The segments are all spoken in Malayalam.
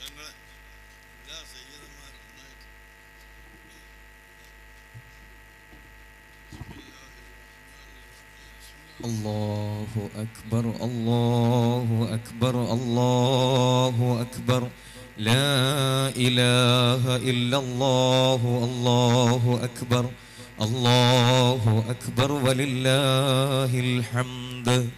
തങ്ങളെ എല്ലാ സയ്യിദന്മാരും നന്നായിട്ട് الله أكبر الله أكبر الله أكبر لا إله إلا الله الله أكبر الله أكبر ولله الحمد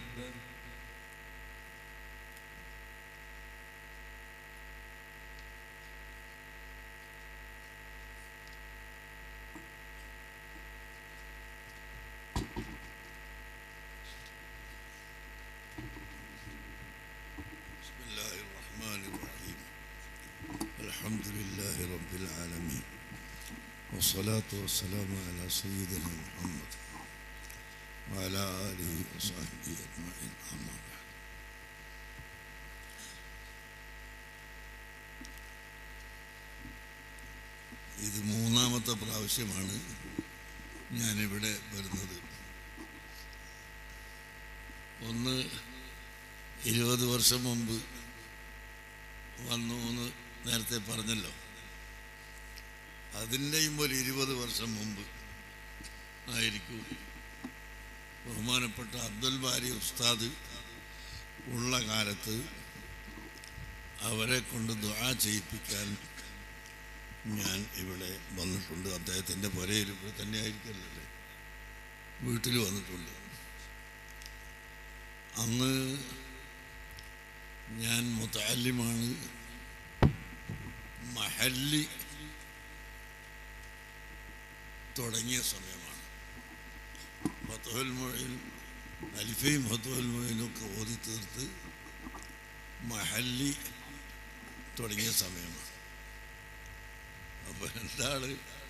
بسم الله الرحمن الرحيم الحمد لله رب العالمين والصلاة والسلام على سيدنا محمد وعلى آله وصحبه أجمعين أما بعد ഇത് മൂന്നാമത്തെ പ്രാവശ്യമാണ് ഞാനിവിടെ വരുന്നത് ഒന്ന് ഇരുപത് വർഷം മുമ്പ് വന്നു എന്ന് നേരത്തെ പറഞ്ഞല്ലോ അതിൻ്റെയും ഒരു ഇരുപത് വർഷം മുമ്പ് ആയിരിക്കും ബഹുമാനപ്പെട്ട അബ്ദുൽ ബാരി ഉസ്താദ് ഉള്ള കാലത്ത് അവരെ കൊണ്ട് ദുആ ചെയ്യിപ്പിക്കാൻ ഞാൻ ഇവിടെ വന്നിട്ടുണ്ട് അദ്ദേഹത്തിൻ്റെ പുരയിൽ ഇവിടെ തന്നെ ആയിരിക്കല്ലേ വീട്ടിൽ വന്നിട്ടുണ്ട് അന്ന് ഞാൻ മുത്താലിമാണ് മഹല്ലി തുടങ്ങിയ സമയമാണ് ഫത്തുഹൽ മൊഴിൽ അലിഫയും ഫത്തുഹൽ മൊഴിലും ഒക്കെ ഓതി തീർത്ത് മഹല്ലി തുടങ്ങിയ സമയമാണ് അപ്പൊ എന്താണ്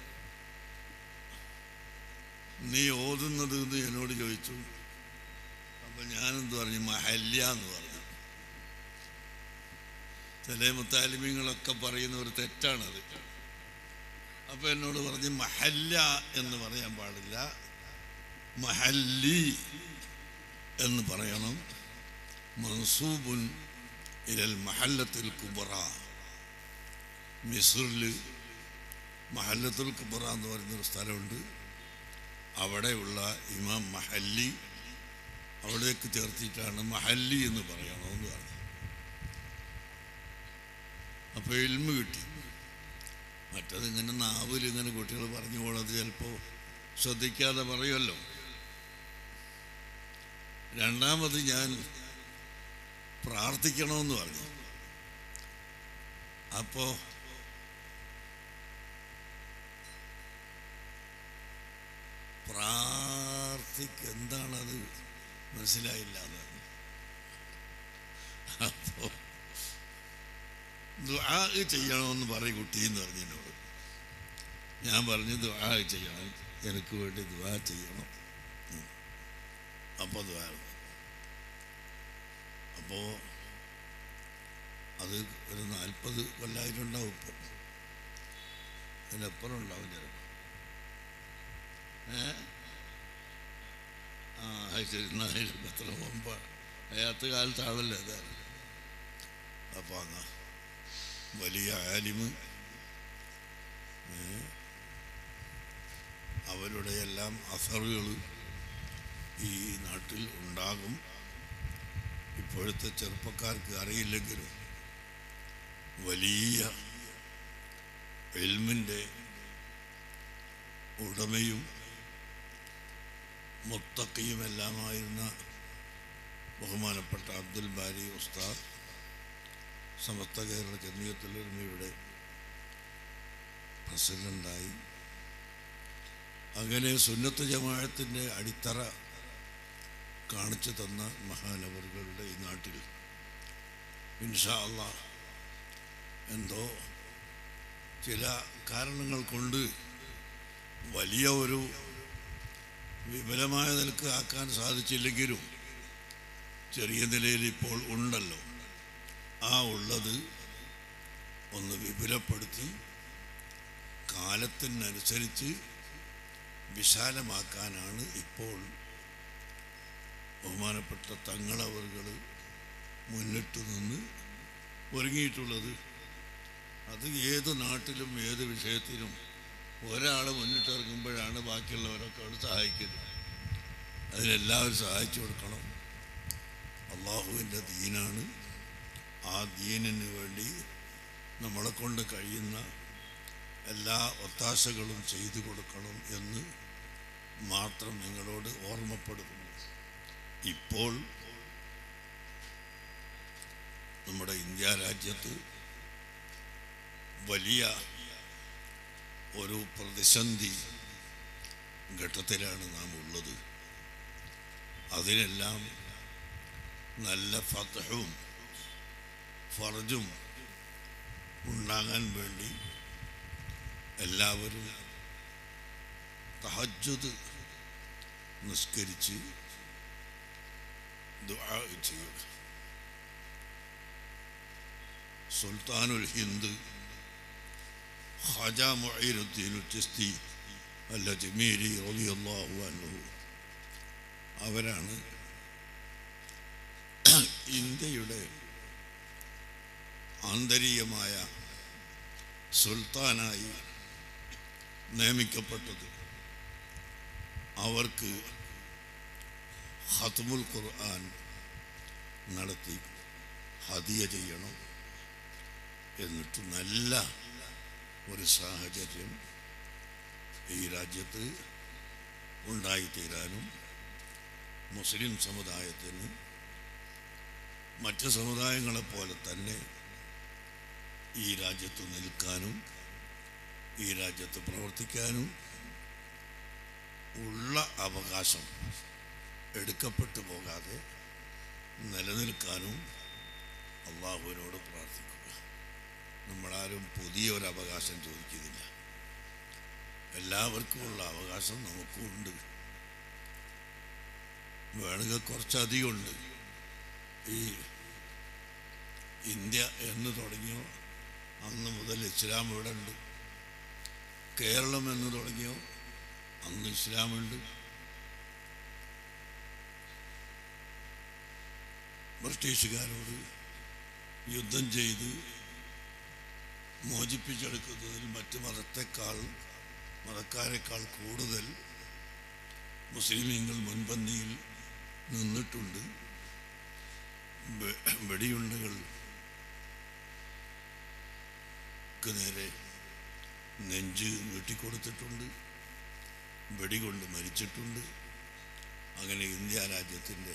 നീ ഓതുന്നത് എന്ന് എന്നോട് ചോദിച്ചു അപ്പൊ ഞാനെന്ത് പറഞ്ഞു മഹല്യ എന്ന് പറഞ്ഞു ചില മുത്താലിമ്യങ്ങളൊക്കെ പറയുന്ന ഒരു തെറ്റാണത് അപ്പൊ എന്നോട് പറഞ്ഞ് മഹല്ല എന്ന് പറയാൻ പാടില്ല മഹല്ലി എന്ന് പറയണം മൻസൂബുൻ ഇരൽ മഹല്ലത്തിൽ കുബറ മിസ്റിൽ മഹല്ലത്തുൽ കുബറ എന്ന് പറയുന്നൊരു സ്ഥലമുണ്ട് അവിടെയുള്ള ഇമാം മഹല്ലി അവിടേക്ക് ചേർത്തിട്ടാണ് മഹല്ലി എന്ന് പറയണമെന്ന് പറഞ്ഞു അപ്പോൾ എൽമ കിട്ടി മറ്റത് ഇങ്ങനെ നാവിൽ ഇങ്ങനെ കുട്ടികൾ പറഞ്ഞു പോണത് ചിലപ്പോൾ ശ്രദ്ധിക്കാതെ പറയുമല്ലോ രണ്ടാമത് ഞാൻ പ്രാർത്ഥിക്കണമെന്ന് പറഞ്ഞു അപ്പോൾ പ്രാർത്ഥിക്ക എന്താണത് മനസ്സിലായില്ല എന്ന് പറഞ്ഞു. അപ്പോ ദുആ ചെയ്യണമെന്ന് പറയും കുട്ടി എന്ന് പറഞ്ഞു എന്നോട് ഞാൻ പറഞ്ഞു ദുആ ചെയ്യണം എനിക്ക് വേണ്ടി ദുആ ചെയ്യണം ഉം. അപ്പൊ ദുആ അപ്പോ അത് ഒരു നാൽപ്പത് കൊല്ലായിട്ടുണ്ടാവും ഇപ്പം അതിനപ്പുറം ഉണ്ടാവും ചിലപ്പോൾ ഏ ആ അത് ശരി എന്നാലും എത്ര മുമ്പ് അയാത്ത കാലത്താണല്ലോ അത് അപ്പോൾ അങ്ങ് വലിയ ആലിമ് ഏ, അവരുടെ എല്ലാം അസറുകൾ ഈ നാട്ടിൽ ഉണ്ടാകും ഇപ്പോഴത്തെ ചെറുപ്പക്കാർക്ക് അറിയില്ലെങ്കിലും വലിയ എൽമിൻ്റെ ഉടമയും മുത്തക്കിയുമെല്ലാമായിരുന്ന ബഹുമാനപ്പെട്ട അബ്ദുൽ ബാരി ഉസ്താദ് സമസ്ത കേരള ജമിയത്തുലർമ്മയുടെ പ്രസിഡൻ്റായി അങ്ങനെ സുന്നത്ത് ജമാഅത്തിൻ്റെ അടിത്തറ കാണിച്ചു തന്ന മഹാനവറുകളുടെ ഈ നാട്ടിൽ ഇൻഷാ അള്ളാ എന്തോ ചില കാരണങ്ങൾ കൊണ്ട് വലിയ ഒരു വിപുലമായ നിലക്ക് ആക്കാൻ സാധിച്ചില്ലെങ്കിലും ചെറിയ നിലയിൽ ഇപ്പോൾ ഉണ്ടല്ലോ ആ ഉള്ളത് ഒന്ന് വിപുലപ്പെടുത്തി കാലത്തിനനുസരിച്ച് വിശാലമാക്കാനാണ് ഇപ്പോൾ ബഹുമാനപ്പെട്ട തങ്ങളവറുകൾ മുന്നിട്ട് നിന്ന് ഒരുങ്ങിയിട്ടുള്ളത് അത് ഏത് നാട്ടിലും ഏത് വിഷയത്തിലും ഒരാൾ മുന്നിട്ടിറങ്ങുമ്പോഴാണ് ബാക്കിയുള്ളവരൊക്കെ അവിടെ സഹായിക്കുന്നത് അതിലെല്ലാവരും സഹായിച്ചു കൊടുക്കണം അള്ളാഹുവിൻ്റെ ദീനാണ് ആ ദീനിന് വേണ്ടി നമ്മളെ കൊണ്ട് കഴിയുന്ന എല്ലാ ഒത്താശകളും ചെയ്തു കൊടുക്കണം എന്ന് മാത്രം നിങ്ങളോട് ഓർമ്മപ്പെടുത്തുന്നു ഇപ്പോൾ നമ്മുടെ ഇന്ത്യ രാജ്യത്ത് വലിയ ഒരു പ്രതിസന്ധി ഘട്ടത്തിലാണ് നാം ഉള്ളത് അതിനെല്ലാം നല്ല ഫതഹും ഫർജും ഉണ്ടാകാൻ വേണ്ടി എല്ലാവരും തഹജ്ജുദ് നിസ്കരിച്ച് ദുആ ചെയ്യുക സുൽത്താനുൽ ഹിന്ദ് ഖാജ മുഈനുദ്ദീൻ ചിസ്തി അല്ല ജമീരി റളിയല്ലാഹു അൻഹു അവരാണ് ഇന്ത്യയുടെ ആന്തരികമായ സുൽത്താനായി നിയമിക്കപ്പെട്ടത് അവർക്ക് ഹത്മുൽ ഖുർആൻ നടത്തി ഹദിയ ചെയ്യണം എന്നിട്ട് നല്ല ഒരു സാഹചര്യം ഈ രാജ്യത്ത് ഉണ്ടായിത്തീരാനും മുസ്ലിം സമുദായത്തിന് മറ്റ് സമുദായങ്ങളെപ്പോലെ തന്നെ ഈ രാജ്യത്ത് നിൽക്കാനും ഈ രാജ്യത്ത് പ്രവർത്തിക്കാനും ഉള്ള അവകാശം എടുക്കപ്പെട്ടു പോകാതെ നിലനിൽക്കാനും അള്ളാഹുവിനോട് പ്രാർത്ഥിക്കുക നമ്മളാരും പുതിയ ഒരു അവകാശം ചോദിക്കുന്നില്ല എല്ലാവർക്കുമുള്ള അവകാശം നമുക്കും ഉണ്ട് വേണമെങ്കിൽ കുറച്ചധികം ഉണ്ട് ഈ ഇന്ത്യ എന്ന് തുടങ്ങിയോ അന്ന് മുതൽ ഇസ്ലാം ഇവിടെ ഉണ്ട് കേരളം എന്ന് തുടങ്ങിയോ അന്ന് ഇസ്ലാമുണ്ട് ബ്രിട്ടീഷുകാരോട് യുദ്ധം ചെയ്ത് മോചിപ്പിച്ചെടുക്കുന്നതിൽ മറ്റ് മതത്തെക്കാൾ മതക്കാരെക്കാൾ കൂടുതൽ മുസ്ലിമീങ്ങൾ മുൻപന്തിയിൽ നിന്നിട്ടുണ്ട് വെ- വെടിയുണ്ടകൾ ക്ക് നേരെ നെഞ്ച് വെട്ടിക്കൊടുത്തിട്ടുണ്ട് വെടികൊണ്ട് മരിച്ചിട്ടുണ്ട് അങ്ങനെ ഇന്ത്യ രാജ്യത്തിൻ്റെ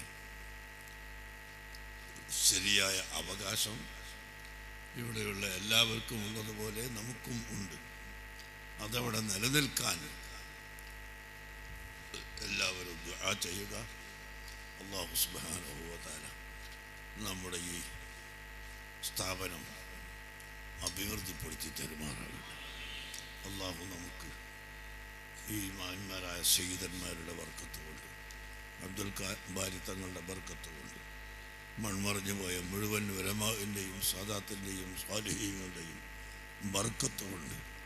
ശരിയായ അവകാശം ഇവിടെയുള്ള എല്ലാവർക്കും ഉള്ളതുപോലെ നമുക്കും ഉണ്ട് അതവിടെ നിലനിൽക്കാൻ എല്ലാവരും ദുആ ചെയ്യുക അള്ളാഹു സുബാനുഭവത്താല നമ്മുടെ ഈ സ്ഥാപനം അഭിവൃദ്ധിപ്പെടുത്തി തരുമാറാകട്ടെ അള്ളാഹു നമുക്ക് ഈ മാന്മാരായ സയ്യിദന്മാരുടെ വർക്കത്ത് കൊണ്ട് അബ്ദുൽ കാ- ബാരി തങ്ങളുടെ ബർക്കത്ത് കൊണ്ട് മൺമറഞ്ഞു പോയ മുഴുവൻ ഉലമാവിൻ്റെയും സാദാത്തിൻ്റെയും സ്വാലിഹീങ്ങളുടെയും ബർക്കത്ത് കൊണ്ട്